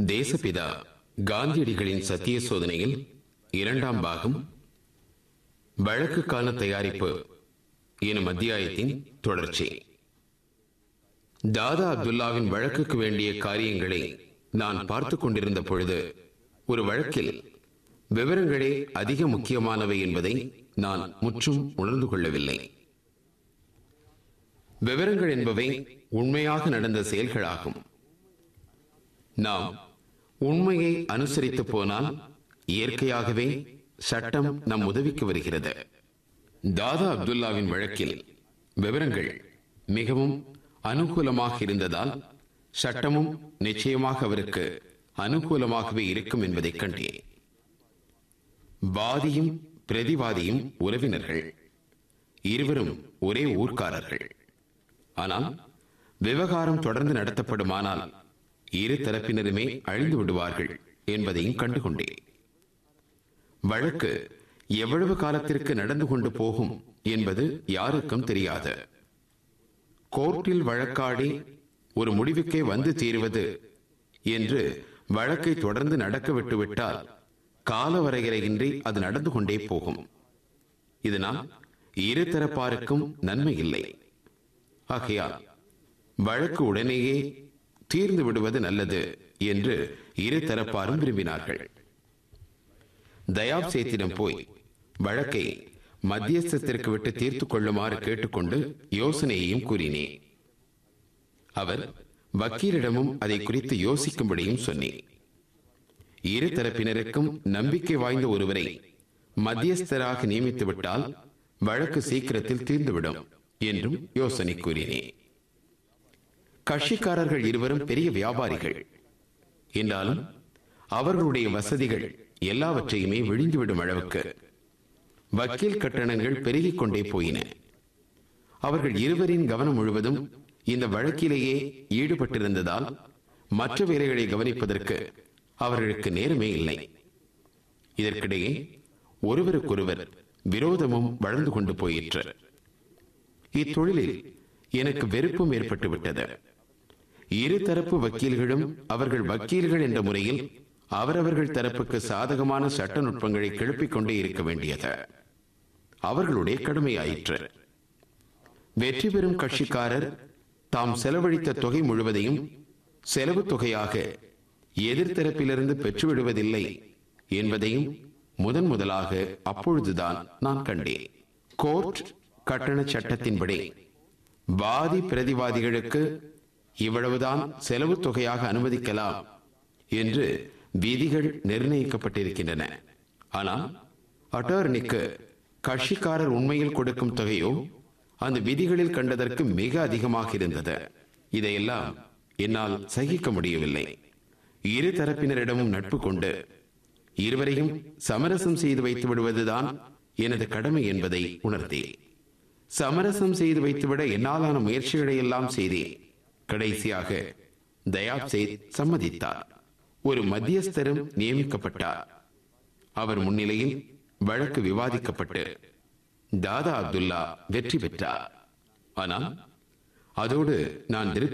தேசபிதா காந்தியடிகளின் சத்திய சோதனையில் இரண்டாம் பாகம் வழக்குக்கான தயாரிப்பு எனும் அத்தியாயத்தின் தொடர்ச்சி தாதா அப்துல்லாவின் வழக்குக்கு வேண்டிய காரியங்களை நான் பார்த்துக் கொண்டிருந்த பொழுது ஒரு வழக்கில் விவரங்களே அதிக முக்கியமானவை என்பதை நான் முற்றும் உணர்ந்து கொள்ளவில்லை விவரங்கள் என்பவை உண்மையாக நடந்த செயல்களாகும் நாம் உண்மையை அனுசரித்து போனால் இயற்கையாகவே சட்டம் நம் உதவிக்கு வருகிறது தாதா அப்துல்லாவின் வழக்கில் விவரங்கள் மிகவும் அனுகூலமாக இருந்ததால் சட்டமும் நிச்சயமாக அவருக்கு அனுகூலமாகவே இருக்கும் என்பதைக் கண்டேன் வாதியும் பிரதிவாதியும் உறவினர்கள் இருவரும் ஒரே ஊர்க்காரர்கள் ஆனால் விவகாரம் தொடர்ந்து நடத்தப்படுமானால் இரு தரப்பினருமே அழிந்து விடுவார்கள் என்பதையும் கண்டுகொண்டேன் வழக்கு எவ்வளவு காலத்திற்கு நடந்து கொண்டு போகும் என்பது யாருக்கும் தெரியாது கோர்ட்டில் வழக்காடி ஒரு முடிவுக்கே வந்து தீருவது என்று வழக்கை தொடர்ந்து நடக்க விட்டுவிட்டால் கால வரையறையின்றி அது நடந்து கொண்டே போகும் இதனால் இரு தரப்பாருக்கும் நன்மை இல்லை ஆகையால் வழக்கு உடனேயே தீர்ந்து விடுவது நல்லது என்று இரு தரப்பாரும் விரும்பினார்கள் தயாப் சேத்திடம் போய் வழக்கை மத்தியஸ்தத்திற்கு விட்டு தீர்த்துக் கொள்ளுமாறு கேட்டுக்கொண்டு யோசனையையும் கூறினேன் அவர் வக்கீலிடமும் அதை குறித்து யோசிக்கும்படியும் சொன்னேன் இரு தரப்பினருக்கும் நம்பிக்கை வாய்ந்த ஒருவரை மத்தியஸ்தராக நியமித்து விட்டால் வழக்கு சீக்கிரத்தில் தீர்ந்துவிடும் என்றும் யோசனை கூறினேன் கட்சிக்காரர்கள் இருவரும் பெரிய வியாபாரிகள் என்றாலும் அவர்களுடைய வசதிகள் எல்லாவற்றையுமே விழிந்துவிடும் அளவுக்கு வக்கீல் கட்டணங்கள் பெருகிக் கொண்டே போயின அவர்கள் இருவரின் கவனம் முழுவதும் இந்த வழக்கிலேயே ஈடுபட்டிருந்ததால் மற்ற வேலைகளை கவனிப்பதற்கு அவர்களுக்கு நேரமே இல்லை இதற்கிடையே ஒருவருக்கொருவர் விரோதமும் வளர்ந்து கொண்டு போயிற்று இத்தொழிலில் எனக்கு வெறுப்பும் ஏற்பட்டு விட்டது இரு தரப்பு வக்கீல்களும் அவர்கள் வக்கீல்கள் என்ற முறையில் அவரவர்கள் தரப்புக்கு சாதகமான சட்ட நுட்பங்களை கிளப்பிக் கொண்டே இருக்க வேண்டியது அவர்களுடைய கடுமையாயிற்று வெற்றி பெறும் கட்சிக்காரர் தாம் செலவழித்த தொகை முழுவதையும் செலவு தொகையாக எதிர்த்தரப்பிலிருந்து பெற்றுவிடுவதில்லை என்பதையும் முதன் முதலாக அப்பொழுதுதான் நான் கண்டேன் கோர்ட் கட்டண சட்டத்தின்படி வாதி பிரதிவாதிகளுக்கு இவ்வளவுதான் செலவு தொகையாக அனுமதிக்கலாம் என்று விதிகள் நிர்ணயிக்கப்பட்டிருக்கின்றன ஆனால் அட்டர்னிக்கு கட்சிக்காரர் உண்மையில் கொடுக்கும் தொகையோ அந்த விதிகளில் கண்டதற்கு மிக அதிகமாக இருந்தது இதையெல்லாம் என்னால் சகிக்க முடியவில்லை இரு தரப்பினரிடமும் நட்பு கொண்டு இருவரையும் சமரசம் செய்து வைத்து விடுவதுதான் எனது கடமை என்பதை உணர்ந்தேன் சமரசம் செய்து வைத்துவிட என்னாலான முயற்சிகளை எல்லாம் செய்தேன் கடைசியாக தயாப் சேத் சம்மதித்தார் ஒரு மத்தியஸ்தரும் நியமிக்கப்பட்டார் அவர் முன்னிலையில் வழக்கு விவாதிக்கப்பட்டு தாதா அப்துல்லா வெற்றி பெற்றார் ஆனால் அதோடு நான் திருப்தி